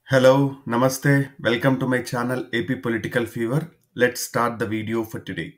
Hello, Namaste. Welcome to my channel AP Political Fever. Let's start the video for today.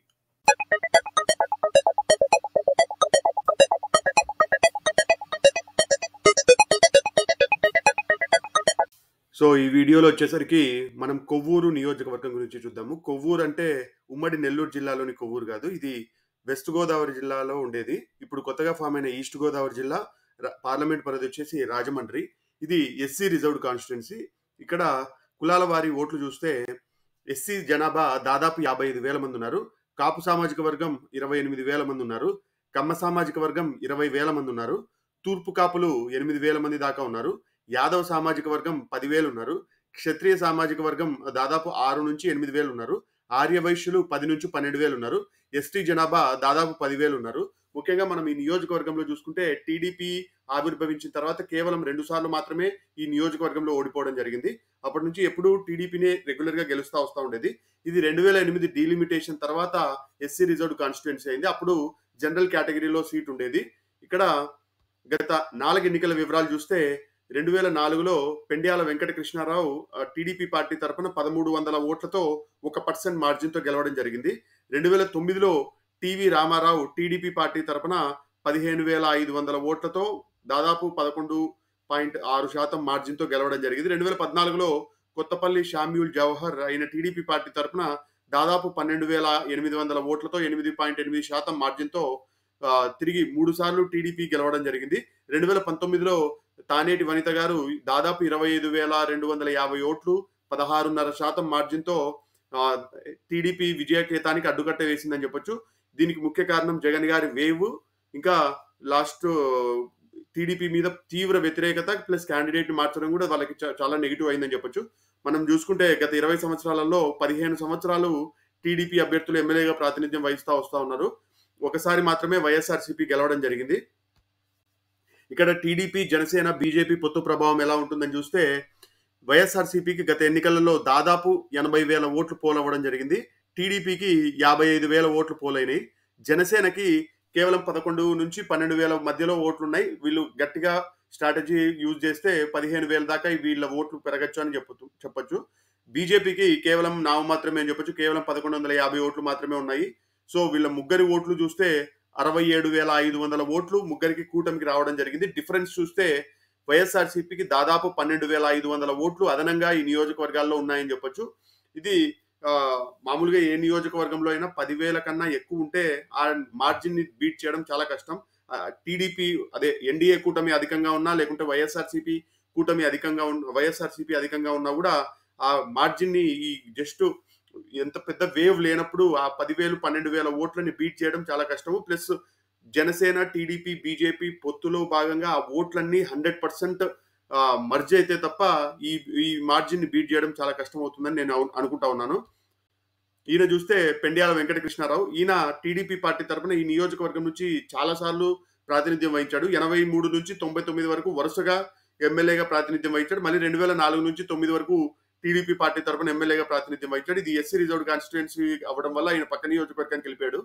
So ఈ వీడియోలో వచ్చేసరికి మనం కొవ్వూరు నియోజకవర్గం గురించి చూద్దాము కొవ్వూరు అంటే ఉమ్మడి నెల్లూరు జిల్లాలోని కొవ్వూరు కాదు ఇది వెస్ట్ గోదావరి జిల్లాలో ఉండేది ఇప్పుడు కొత్తగా ఫామ్ అయిన ఈస్ట్ గోదావరి జిల్లా ర- పార్లమెంట్ పరిధి వచ్చేసి రాజమండ్రి ఇది ఎస్సీ రిజర్వ్డ్ కాన్స్టిట్యున్సీ ఇక్కడ కులాల వారి ఓట్లు చూస్తే ఎస్సీ జనాభా దాదాపు యాభై ఐదు వేల మంది ఉన్నారు కాపు సామాజిక వర్గం ఇరవై ఎనిమిది వేల మంది ఉన్నారు కమ్మ సామాజిక వర్గం ఇరవై వేల మంది ఉన్నారు తూర్పు కాపులు ఎనిమిది వేల మంది దాకా ఉన్నారు యాదవ సామాజిక వర్గం పదివేలు ఉన్నారు క్షత్రియ సామాజిక వర్గం దాదాపు ఆరు నుంచి ఎనిమిది వేలు ఉన్నారు ఆర్య వైశ్యులు పది నుంచి పన్నెండు వేలు ఉన్నారు ఎస్టీ జనాభా దాదాపు పదివేలు ఉన్నారు ముఖ్యంగా మనం ఈ నియోజకవర్గంలో చూసుకుంటే టీడీపీ ఆవిర్భవించిన తర్వాత కేవలం రెండు సార్లు మాత్రమే ఈ నియోజకవర్గంలో ఓడిపోవడం జరిగింది అప్పటి నుంచి ఎప్పుడూ టీడీపీనే రెగ్యులర్ గా గెలుస్తా వస్తూ ఉండేది ఇది రెండు వేల ఎనిమిది డీలిమిటేషన్ తర్వాత ఎస్సీ రిజర్వ్డ్ కాన్స్టిట్యున్సీ అయింది అప్పుడు జనరల్ కేటగిరీలో సీట్ ఉండేది ఇక్కడ గత నాలుగు ఎన్నికల వివరాలు చూస్తే రెండు వేల నాలుగులో పెండ్యాల వెంకట కృష్ణారావు టీడీపీ పార్టీ తరపున పదమూడు వందల ఓట్లతో ఒక పర్సెంట్ మార్జిన్తో గెలవడం జరిగింది రెండు వేల తొమ్మిదిలో టీవీ రామారావు టీడీపీ పార్టీ తరపున పదిహేను వేల ఐదు వందల ఓట్లతో దాదాపు పదకొండు పాయింట్ ఆరు శాతం మార్జిన్తో గెలవడం జరిగింది రెండు వేల పద్నాలుగులో కొత్తపల్లి షామ్యూల్ జవహర్ అయిన టీడీపీ పార్టీ తరపున దాదాపు పన్నెండు వేల ఎనిమిది వందల ఓట్లతో ఎనిమిది పాయింట్ ఎనిమిది శాతం మార్జిన్తో ఆ, తిరిగి మూడు సార్లు టీడీపీ గెలవడం జరిగింది రెండు వేల పంతొమ్మిదిలో తానేటి వనిత గారు దాదాపు ఇరవై ఐదు వేల రెండు వందల యాభై ఓట్లు పదహారున్నర శాతం మార్జిన్తో ఆ, టీడీపీ విజయకేతానికి అడ్డుకట్ట వేసిందని చెప్పొచ్చు దీనికి ముఖ్య కారణం జగన్ గారి వేవ్ ఇంకా లాస్ట్ టీడీపీ మీద తీవ్ర వ్యతిరేకత ప్లస్ క్యాండిడేట్ మార్చడం కూడా వాళ్ళకి చా- చాలా నెగిటివ్ అయిందని చెప్పొచ్చు మనం చూసుకుంటే గత ఇరవై సంవత్సరాలలో పదిహేను సంవత్సరాలు టీడీపీ అభ్యర్థులు ఎమ్మెల్యేగా ప్రాతినిధ్యం వహిస్తూ వస్తూ ఉన్నారు ఒకసారి మాత్రమే వైఎస్ఆర్సీపీ గెలవడం జరిగింది ఇక్కడ టీడీపీ జనసేన బీజేపీ పొత్తు ప్రభావం ఎలా ఉంటుందని చూస్తే వైఎస్ఆర్సీపీకి గత ఎన్నికలలో దాదాపు ఎనభై వేల ఓట్లు పోలవ్వడం జరిగింది టీడీపీకి యాభై ఐదు వేల ఓట్లు పోలైనాయి జనసేనకి కేవలం పదకొండు నుంచి పన్నెండు వేల మధ్యలో ఓట్లు ఉన్నాయి వీళ్ళు గట్టిగా స్ట్రాటజీ యూజ్ చేస్తే పదిహేను వేల దాకా వీళ్ళ ఓట్లు పెరగచ్చు అని చెప్పొచ్చు చెప్పొచ్చు బీజేపీకి కేవలం నామ మాత్రమే అని చెప్పొచ్చు కేవలం పదకొండు వందల యాభై ఓట్లు మాత్రమే ఉన్నాయి సో వీళ్ళ ముగ్గురి ఓట్లు చూస్తే అరవై ఏడు వేల ఐదు వందల ఓట్లు ముగ్గురికి కూటమికి రావడం జరిగింది డిఫరెన్స్ చూస్తే వైఎస్ఆర్సీపీకి దాదాపు పన్నెండు వేల ఐదు వందల ఓట్లు అదనంగా ఈ నియోజకవర్గాల్లో ఉన్నాయని చెప్పొచ్చు ఇది ఆ, మామూలుగా ఏ నియోజకవర్గంలో అయినా పదివేల కన్నా ఎక్కువ ఉంటే ఆ మార్జిన్ ని బీట్ చేయడం చాలా కష్టం టీడీపీ అదే ఎన్డీఏ కూటమి అధికంగా ఉన్నా లేకుంటే వైఎస్ఆర్సీపీ కూటమి అధికంగా ఉన్న వైఎస్ఆర్సీపీ అధికంగా ఉన్నా కూడా ఆ మార్జిన్ ని ఈ జస్ట్ ఎంత పెద్ద వేవ్ లేనప్పుడు ఆ పదివేలు పన్నెండు వేల ఓట్లని బీట్ చేయడం చాలా కష్టము ప్లస్ జనసేన టీడీపీ బీజేపీ పొత్తులో భాగంగా ఆ ఓట్లన్నీ హండ్రెడ్ పర్సెంట్ మర్జ్ అయితే తప్ప ఈ ఈ మార్జిన్ ని బీట్ చేయడం చాలా కష్టం అవుతుందని నేను అను- అనుకుంటా ఉన్నాను ఈయన చూస్తే పెండ్యాల వెంకటకృష్ణారావు ఈయన టీడీపీ పార్టీ తరపున ఈ నియోజకవర్గం నుంచి చాలా సార్లు ప్రాతినిధ్యం వహించాడు ఎనభై మూడు నుంచి తొంభై తొమ్మిది వరకు వరుసగా ఎమ్మెల్యేగా ప్రాతినిధ్యం వహించాడు మళ్ళీ రెండు వేల నాలుగు నుంచి తొమ్మిది వరకు టీడీపీ పార్టీ తరపున ఎమ్మెల్యేగా ప్రాతినిధ్యం వహించాడు ఇది ఎస్సీ రిజర్వ్డ్ కాన్స్టిట్యున్సీ అవ్వడం వల్ల ఆయన పక్క నియోజకవర్గానికి వెళ్ళిపోయాడు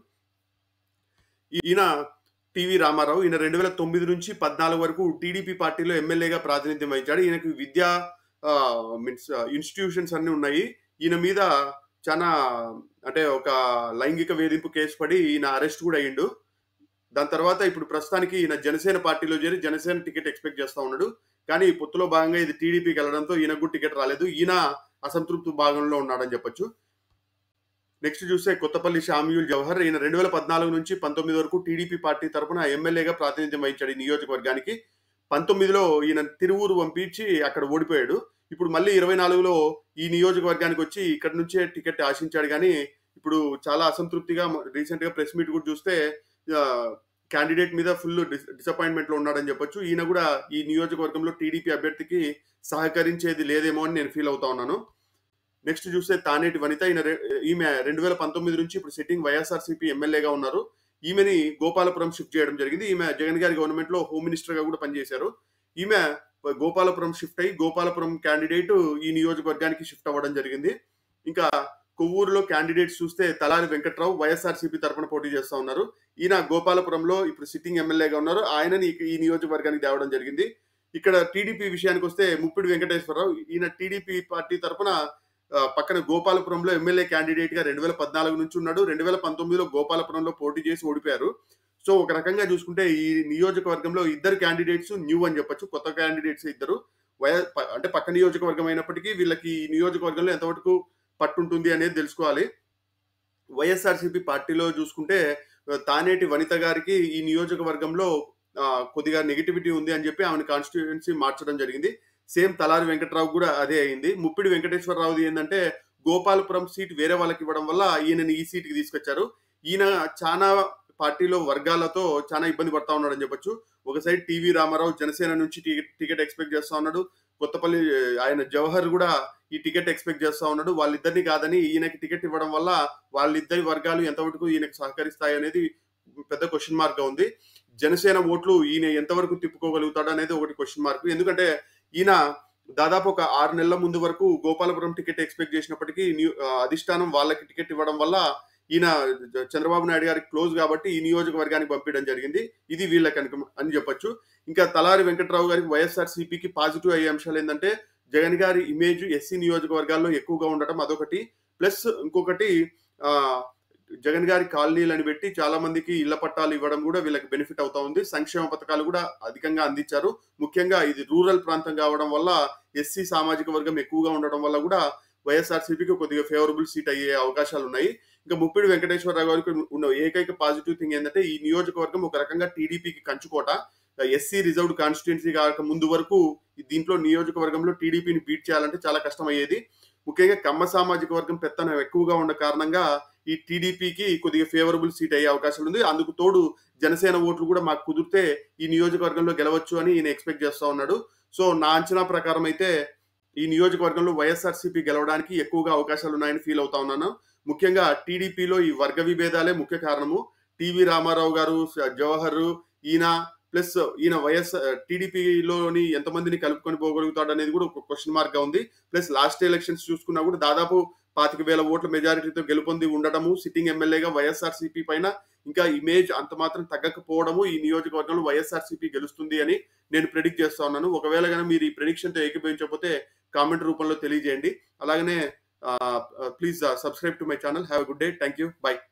ఈయన టీవీ రామారావు ఈయన రెండు వేల తొమ్మిది నుంచి పద్నాలుగు వరకు టీడీపీ పార్టీలో ఎమ్మెల్యేగా ప్రాతినిధ్యం వహించాడు ఈయనకి విద్యా మీన్స్ ఇన్స్టిట్యూషన్స్ అన్ని ఉన్నాయి ఈయన మీద చాలా అంటే ఒక లైంగిక వేధింపు కేసు పడి ఈయన అరెస్ట్ కూడా అయ్యిండు దాని తర్వాత ఇప్పుడు ప్రస్తుతానికి ఈయన జనసేన పార్టీలో చేరి జనసేన టికెట్ ఎక్స్పెక్ట్ చేస్తా ఉన్నాడు కానీ ఈ పొత్తులో భాగంగా ఇది టీడీపీకి వెళ్ళడంతో ఈయనకు కూడా టికెట్ రాలేదు ఈయన అసంతృప్తి భాగంలో ఉన్నాడని చెప్పొచ్చు నెక్స్ట్ చూస్తే కొత్తపల్లి షామ్యూల్ జవహర్ ఈయన రెండు వేల పద్నాలుగు నుంచి పంతొమ్మిది వరకు టీడీపీ పార్టీ తరపున ఎమ్మెల్యేగా ప్రాతినిధ్యం వహించాడు ఈ నియోజకవర్గానికి పంతొమ్మిదిలో ఈయన తిరువూరు పంపించి అక్కడ ఓడిపోయాడు ఇప్పుడు మళ్ళీ ఇరవై నాలుగులో ఈ నియోజకవర్గానికి వచ్చి ఇక్కడ నుంచే టికెట్ ఆశించాడు కానీ ఇప్పుడు చాలా అసంతృప్తిగా రీసెంట్ గా ప్రెస్ మీట్ కూడా చూస్తే క్యాండిడేట్ మీద ఫుల్ డిసప్పాయింట్మెంట్ లో ఉన్నాడని చెప్పొచ్చు ఈయన కూడా ఈ నియోజకవర్గంలో టీడీపీ అభ్యర్థికి సహకరించేది లేదేమో అని నేను ఫీల్ అవుతా ఉన్నాను నెక్స్ట్ చూస్తే తానేటి వనిత ఈయన రె- ఈమె రెండు వేల పంతొమ్మిది నుంచి ఇప్పుడు సిట్టింగ్ వైఎస్ఆర్సీపీ ఎమ్మెల్యేగా ఉన్నారు ఈమెని గోపాలపురం షిఫ్ట్ చేయడం జరిగింది ఈమె జగన్ గారి గవర్నమెంట్ లో హోమ్ మినిస్టర్ గా కూడా పనిచేశారు ఈమె గోపాలపురం షిఫ్ట్ అయ్యి గోపాలపురం క్యాండిడేట్ ఈ నియోజకవర్గానికి షిఫ్ట్ అవ్వడం జరిగింది ఇంకా కొవ్వూరులో క్యాండిడేట్స్ చూస్తే తలారి వెంకట్రావు వైఎస్ఆర్సీపీ తరపున పోటీ చేస్తా ఉన్నారు ఈయన గోపాలపురంలో ఇప్పుడు సిట్టింగ్ ఎమ్మెల్యేగా ఉన్నారు ఆయనని ఈ- ఈ నియోజకవర్గానికి తేవడం జరిగింది ఇక్కడ టీడీపీ విషయానికి వస్తే ముప్పిడి వెంకటేశ్వరరావు ఈయన టీడీపీ పార్టీ తరఫున ఆ, పక్కన గోపాలపురంలో ఎమ్మెల్యే క్యాండిడేట్ గా రెండు వేల పద్నాలుగు నుంచి ఉన్నాడు రెండు వేల పంతొమ్మిదిలో గోపాలపురంలో పోటీ చేసి ఓడిపోయారు సో ఒక రకంగా చూసుకుంటే ఈ నియోజకవర్గంలో ఇద్దరు క్యాండిడేట్స్ న్యూ అని చెప్పొచ్చు కొత్త క్యాండిడేట్స్ ఇద్దరు వయ ప- అంటే పక్క నియోజకవర్గం అయినప్పటికీ వీళ్ళకి ఈ నియోజకవర్గంలో ఎంతవరకు పట్టుంటుంది అనేది తెలుసుకోవాలి వైఎస్ఆర్సీపీ పార్టీలో చూసుకుంటే ఆ, తానేటి వనిత గారికి ఈ నియోజకవర్గంలో ఆ, కొద్దిగా నెగిటివిటీ ఉంది అని చెప్పి ఆమెను కాన్స్టిట్యుయెన్సీ మార్చడం జరిగింది సేమ్ తలారి వెంకట్రావు కూడా అదే అయింది ముప్పిడి వెంకటేశ్వరరావుది ఏంటంటే గోపాలపురం సీట్ వేరే వాళ్ళకి ఇవ్వడం వల్ల ఈయనని ఈ సీట్కి తీసుకొచ్చారు ఈయన చాలా పార్టీలో వర్గాలతో చాలా ఇబ్బంది పడతా ఉన్నాడని చెప్పొచ్చు ఒక సైడ్ టీవీ రామారావు జనసేన నుంచి టికెట్ టికెట్ ఎక్స్పెక్ట్ చేస్తా ఉన్నాడు కొత్తపల్లి ఆయన జవహర్ కూడా ఈ టికెట్ ఎక్స్పెక్ట్ చేస్తా ఉన్నాడు వాళ్ళిద్దరిని కాదని ఈయనకి టికెట్ ఇవ్వడం వల్ల వాళ్ళిద్దరి వర్గాలు ఎంతవరకు ఈయనకు సహకరిస్తాయి అనేది పెద్ద క్వశ్చన్ మార్క్ గా ఉంది జనసేన ఓట్లు ఈయన ఎంతవరకు తిప్పుకోగలుగుతాడు అనేది ఒకటి క్వశ్చన్ మార్క్ ఎందుకంటే ఈయన దాదాపు ఒక ఆరు నెలల ముందు వరకు గోపాలపురం టికెట్ ఎక్స్పెక్ట్ చేసినప్పటికీ న్యూ- ఆ, అధిష్టానం వాళ్ళకి టికెట్ ఇవ్వడం వల్ల ఈయన చంద్రబాబు నాయుడు గారికి క్లోజ్ కాబట్టి ఈ నియోజకవర్గానికి పంపించడం జరిగింది ఇది వీళ్ళకి అనుక అని చెప్పొచ్చు ఇంకా తలారి వెంకట్రావు గారికి వైఎస్ఆర్ సిపికి పాజిటివ్ అయ్యే అంశాలు ఏంటంటే జగన్ గారి ఇమేజ్ ఎస్సీ నియోజకవర్గాల్లో ఎక్కువగా ఉండటం అదొకటి ప్లస్ ఇంకొకటి ఆ, జగన్ గారి కాలనీలను పెట్టి చాలా మందికి ఇళ్ల పట్టాలు ఇవ్వడం కూడా వీళ్ళకి బెనిఫిట్ అవుతా ఉంది సంక్షేమ పథకాలు కూడా అధికంగా అందించారు ముఖ్యంగా ఇది రూరల్ ప్రాంతం కావడం వల్ల ఎస్సీ సామాజిక వర్గం ఎక్కువగా ఉండడం వల్ల కూడా వైఎస్ఆర్సీపీకి కొద్దిగా ఫేవరబుల్ సీట్ అయ్యే అవకాశాలు ఉన్నాయి ఇంకా ముప్పిడి వెంకటేశ్వరరావు గారికి ఉన్న ఏకైక పాజిటివ్ థింగ్ ఏంటంటే ఈ నియోజకవర్గం ఒక రకంగా టీడీపీకి కంచుకోట ఎస్సీ రిజర్వ్డ్ కాన్స్టిట్యున్సీ కాక ముందు వరకు దీంట్లో నియోజకవర్గంలో టీడీపీని బీట్ చేయాలంటే చాలా కష్టమయ్యేది ముఖ్యంగా కమ్మ సామాజిక వర్గం పెత్తనం ఎక్కువగా ఉన్న కారణంగా ఈ టీడీపీకి కొద్దిగా ఫేవరబుల్ సీట్ అయ్యే అవకాశం ఉంది అందుకు తోడు జనసేన ఓట్లు కూడా మాకు కుదిరితే ఈ నియోజకవర్గంలో గెలవచ్చు అని ఈయన ఎక్స్పెక్ట్ చేస్తా ఉన్నాడు సో నా అంచనా ప్రకారం అయితే ఈ నియోజకవర్గంలో వైఎస్ఆర్సీపీ గెలవడానికి ఎక్కువగా అవకాశాలు ఉన్నాయని ఫీల్ అవుతా ఉన్నాను ముఖ్యంగా టీడీపీలో ఈ వర్గ విభేదాలే ముఖ్య కారణము టీవీ రామారావు గారు జవహర్ ఈయన ప్లస్ ఈయన వైఎస్ టీడీపీలోని ఎంతమందిని కలుపుకొని పోగలుగుతాడు అనేది కూడా ఒక క్వశ్చన్ మార్క్ గా ఉంది ప్లస్ లాస్ట్ ఎలక్షన్స్ చూసుకున్నా కూడా దాదాపు పాతిక వేల ఓట్ల మెజారిటీతో గెలుపొంది ఉండటము సిట్టింగ్ ఎమ్మెల్యేగా వైఎస్ఆర్సీపీ పైన ఇంకా ఇమేజ్ అంత మాత్రం తగ్గకపోవడము ఈ నియోజకవర్గంలో వైఎస్ఆర్సీపీ గెలుస్తుంది అని నేను ప్రెడిక్ట్ చేస్తా ఉన్నాను ఒకవేళ కానీ మీరు ఈ ప్రెడిక్షన్తో ఏకీభవించకపోతే కామెంట్ రూపంలో తెలియజేయండి అలాగనే please subscribe to my channel have good day thank you by